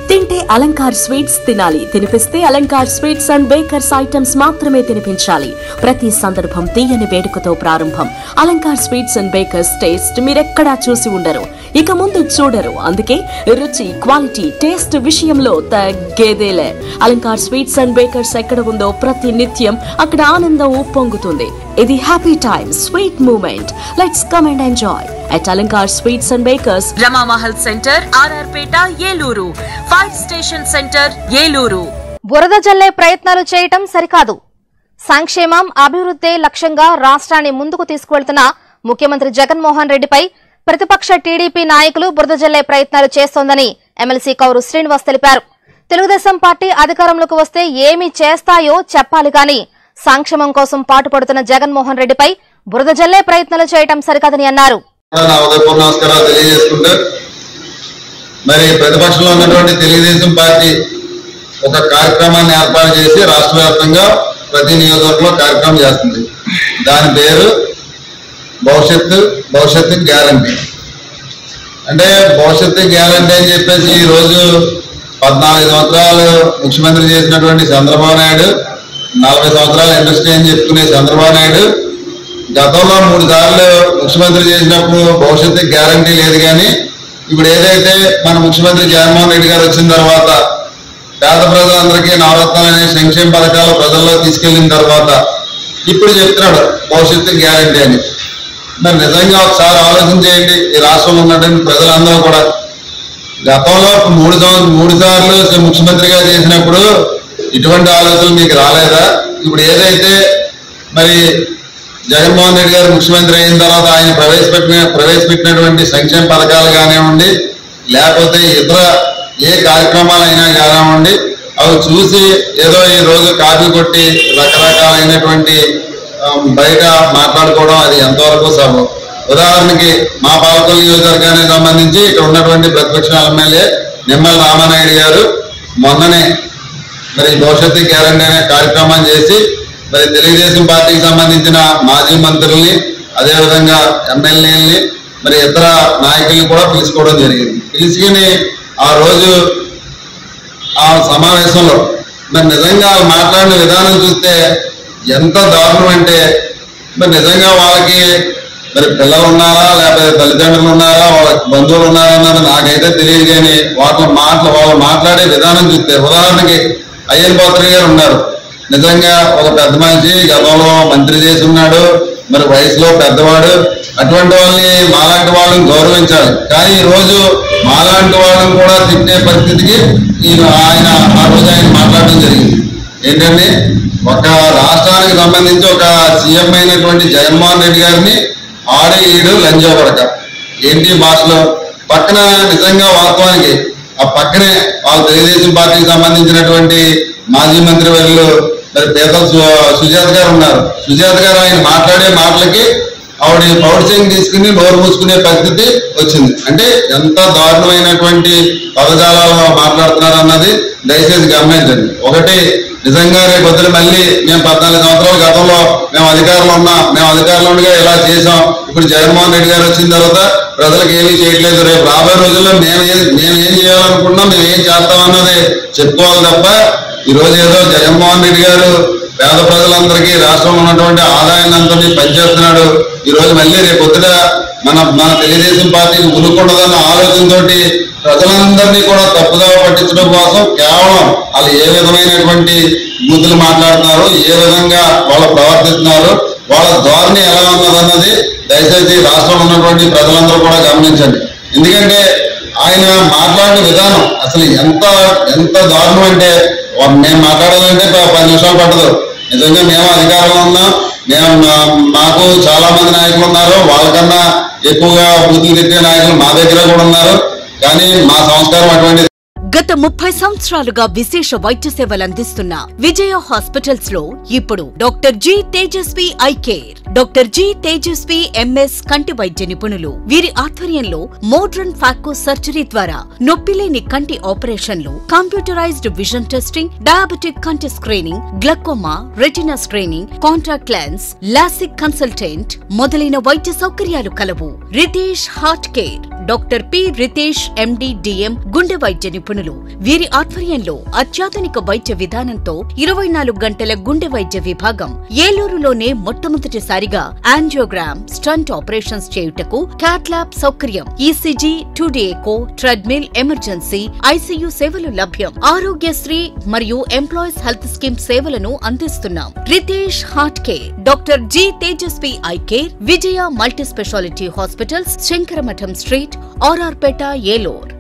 తింటే అలంకార్ స్వీట్స్ తినాలి తినిపిస్తే Alankar sweets and bakers items మాత్రమే తినిపించాలి ప్రతి సందర్భం తీయని వేడుకతో ప్రారంభం Alankar sweets and bakers taste మీరెక్కడా చూసి ఉండరు ఇక ముందు చూడరు అందుకే రుచి క్వాలిటీ టేస్ట్ విషయంలో తగ్గేదేలే అలంకార్ స్వీట్స్ అండ్ బేకర్స్ ఎక్కడ ఉందో ప్రతి నిత్యం అక్కడ ఆనందం ఉప్పొంగుతుంది ఇది happy time sweet moment let's come and enjoy at Alankar Sweets and Bakers, Rama Mahal Center, RR Peta, Yeluru, Fire Station Center, Yeluru. బురద జల్లే ప్రయత్నాలు చేయటం సరికాదు సంక్షేమం అభివృద్ధి లక్ష్యంగా రాష్ట్రాన్ని ముందుకు తీసుకువెళ్తున్న ముఖ్యమంత్రి జగన్మోహన్ రెడ్డిపై ప్రతిపక్ష టీడీపీ నాయకులు బురద జల్లే ప్రయత్నాలు చేస్తోందని ఎమ్మెల్సీ కౌరు శ్రీనివాస్ తెలిపారు తెలుగుదేశం పార్టీ అధికారంలోకి వస్తే ఏమి చేస్తాయో చెప్పాలి గాని సంక్షేమం కోసం పాటుపడుతున్న జగన్మోహన్ రెడ్డిపై బురద జల్లే ప్రయత్నాలు చేయటం సరికాదని అన్నారు నా ఉదయపూర్వ నమస్కారాలు తెలియజేసుకుంటూ మరి ప్రతిపక్షంలో ఉన్నటువంటి తెలుగుదేశం పార్టీ ఒక కార్యక్రమాన్ని ఏర్పాటు చేసి రాష్ట్ర వ్యాప్తంగా ప్రతి నియోజకవర్గంలో కార్యక్రమం చేస్తుంది దాని పేరు భవిష్యత్తు భవిష్యత్తు గ్యారంటీ అంటే భవిష్యత్తు గ్యారంటీ అని చెప్పేసి ఈ రోజు పద్నాలుగు సంవత్సరాలు ముఖ్యమంత్రి చేసినటువంటి చంద్రబాబు నాయుడు నలభై సంవత్సరాల ఇండస్ట్రీ అని చెప్పుకునే చంద్రబాబు నాయుడు గతంలో మూడు సార్లు ముఖ్యమంత్రి చేసినప్పుడు భవిష్యత్తు గ్యారంటీ లేదు కానీ ఇప్పుడు ఏదైతే మన ముఖ్యమంత్రి జగన్మోహన్ రెడ్డి గారు వచ్చిన తర్వాత పేద ప్రజలందరికీ నవరత్నాలు అనే సంక్షేమ పథకాలు ప్రజల్లో తీసుకెళ్లిన తర్వాత ఇప్పుడు చెప్తున్నాడు భవిష్యత్తు గ్యారంటీ అని మరి నిజంగా ఒకసారి ఆలోచన చేయండి ఈ రాష్ట్రంలో ఉన్నటువంటి ప్రజలందరూ కూడా గతంలో మూడు సంవత్సరం మూడు సార్లు ముఖ్యమంత్రిగా చేసినప్పుడు ఇటువంటి ఆలోచనలు మీకు రాలేదా ఇప్పుడు ఏదైతే మరి జగన్మోహన్ రెడ్డి గారు ముఖ్యమంత్రి అయిన తర్వాత ఆయన ప్రవేశపెట్టిన ప్రవేశపెట్టినటువంటి సంక్షేమ పథకాలు కానివ్వండి లేకపోతే ఇతర ఏ కార్యక్రమాలైనా కానివ్వండి అవి చూసి ఏదో ఈ రోజు కాపీ కొట్టి రకరకాలైనటువంటి ఆ, బయట మాట్లాడుకోవడం అది ఎంతవరకు సబబు ఉదాహరణకి మా పాలకొల్లు నియోజకవర్గానికి సంబంధించి ఇక్కడ ఉన్నటువంటి ప్రతిపక్ష ఎమ్మెల్యే నిమ్మల రామానాయుడు గారు మొన్ననే మరి భవిష్యత్తు గ్యారంటీ అనే కార్యక్రమం చేసి మరి తెలుగుదేశం పార్టీకి సంబంధించిన మాజీ మంత్రుల్ని అదేవిధంగా ఎమ్మెల్యేలని మరి ఇతర నాయకుల్ని కూడా పిలుచుకోవడం జరిగింది పిలుచుకుని ఆ రోజు ఆ సమావేశంలో మరి నిజంగా వాళ్ళు మాట్లాడిన విధానం చూస్తే ఎంత దారుణం అంటే మరి నిజంగా వాళ్ళకి మరి పిల్లలు ఉన్నారా లేకపోతే తల్లిదండ్రులు ఉన్నారా వాళ్ళ బంధువులు ఉన్నారా అన్నది నాకైతే తెలియదు కానీ వాళ్ళ మాటలు వాళ్ళు మాట్లాడే విధానం చూస్తే ఉదాహరణకి అయ్యన్ పాత్ర గారు ఉన్నారు నిజంగా ఒక పెద్ద మనిషి గతంలో మంత్రి చేసి ఉన్నాడు మరి వయసులో పెద్దవాడు అటువంటి వాళ్ళని మాలాంటి వాళ్ళని గౌరవించాలి కానీ ఈ రోజు మాలాంటి వాళ్ళని కూడా తిట్టే పరిస్థితికి ఈయన ఆయన ఆ రోజు ఆయన మాట్లాడడం జరిగింది ఏంటంటే ఒక రాష్ట్రానికి సంబంధించి ఒక సీఎం అయినటువంటి జగన్మోహన్ రెడ్డి గారిని ఆడు ఈడు లంజా కొడక ఏంటి భాషలో పక్కన నిజంగా వాస్తవానికి ఆ పక్కనే వాళ్ళ తెలుగుదేశం పార్టీకి సంబంధించినటువంటి మాజీ మంత్రి వర్యులు మరి పేదల సు- సుజాత గారు ఉన్నారు సుజాత గారు ఆయన మాట్లాడే మాటలకి ఆవిడ పౌరుషం తీసుకుని నోరు మూసుకునే పరిస్థితి వచ్చింది అంటే ఎంత దారుణమైనటువంటి పదజాలలో మాట్లాడుతున్నారు అన్నది దయచేసి గమనించండి ఒకటి నిజంగా రేపు పొద్దున మళ్ళీ మేము పద్నాలుగు సంవత్సరాల గతంలో మేము అధికారంలో ఉన్నాం మేము అధికారంలో ఉండగా ఇలా చేసాం ఇప్పుడు జగన్మోహన్ రెడ్డి గారు వచ్చిన తర్వాత ప్రజలకు ఏమీ చేయట్లేదు రేపు రాబోయే రోజుల్లో మేము ఏం మేము ఏం చేయాలనుకున్నాం మేము ఏం చేస్తాం అన్నది చెప్పుకోవాలి తప్ప ఈ రోజు ఏదో జగన్మోహన్ రెడ్డి గారు పేద ప్రజలందరికీ రాష్ట్రంలో ఉన్నటువంటి ఆదాయాన్ని అంతని పనిచేస్తున్నాడు ఈ రోజు మళ్ళీ రేపు పొద్దున మన మన తెలుగుదేశం పార్టీకి ఉనుకుండదన్న ఆలోచనతోటి ప్రజలందరినీ కూడా తప్పుదావ పట్టించడం కోసం కేవలం వాళ్ళు ఏ విధమైనటువంటి బూతులు మాట్లాడుతున్నారు ఏ విధంగా వాళ్ళు ప్రవర్తిస్తున్నారు వాళ్ళ ధోరణి ఎలా ఉన్నదన్నది దయచేసి రాష్ట్రంలో ఉన్నటువంటి ప్రజలందరూ కూడా గమనించండి ఎందుకంటే ఆయన మాట్లాడిన విధానం అసలు ఎంత ఎంత దారుణం అంటే వా- మేము మాట్లాడాలంటే ప- పది నిమిషాలు పట్టదు నిజంగా మేము అధికారంలో ఉన్నాం మేము మా- మాకు చాలా మంది నాయకులు ఉన్నారు వాళ్ళకన్నా ఎక్కువగా బూతులు తిట్టే నాయకులు మా దగ్గర కూడా ఉన్నారు కానీ మా సంస్కారం అటువంటి గత ముప్పై సంవత్సరాలుగా విశేష వైద్య సేవలు అందిస్తున్న విజయ హాస్పిటల్స్ లో ఇప్పుడు doctor G Tejaswi eye care doctor G Tejaswi MS కంటి వైద్య నిపుణులు వీరి ఆధ్వర్యంలో మోడ్రన్ ఫాకో సర్జరీ ద్వారా నొప్పిలేని కంటి ఆపరేషన్లు కంప్యూటరైజ్డ్ విజన్ టెస్టింగ్ డయాబెటిక్ కంటి screening glaucoma retina screening contact lens LASIK consultant మొదలైన వైద్య సౌకర్యాలు కలవు Ritesh heart care doctor P Ritesh MD DM గుండె వైద్య నిపుణులు వీరి ఆధ్వర్యంలో అత్యాధునిక వైద్య విధానంతో ఇరవై నాలుగు గంటల గుండె వైద్య విభాగం ఏలూరులోనే మొట్టమొదటిసారిగా యాంజియోగ్రామ్ స్టంట్ ఆపరేషన్స్ చేయుటకు క్యాట్లాబ్ సౌకర్యం ECG today echo treadmill emergency ICU సేవలు లభ్యం ఆరోగ్యశ్రీ మరియు ఎంప్లాయీస్ హెల్త్ స్కీమ్ సేవలను అందిస్తున్నాం Riteish heart care doctor G Tejaswi eye care విజయ multi speciality hospitals Sankaramatham street RR Peta ఏలూర్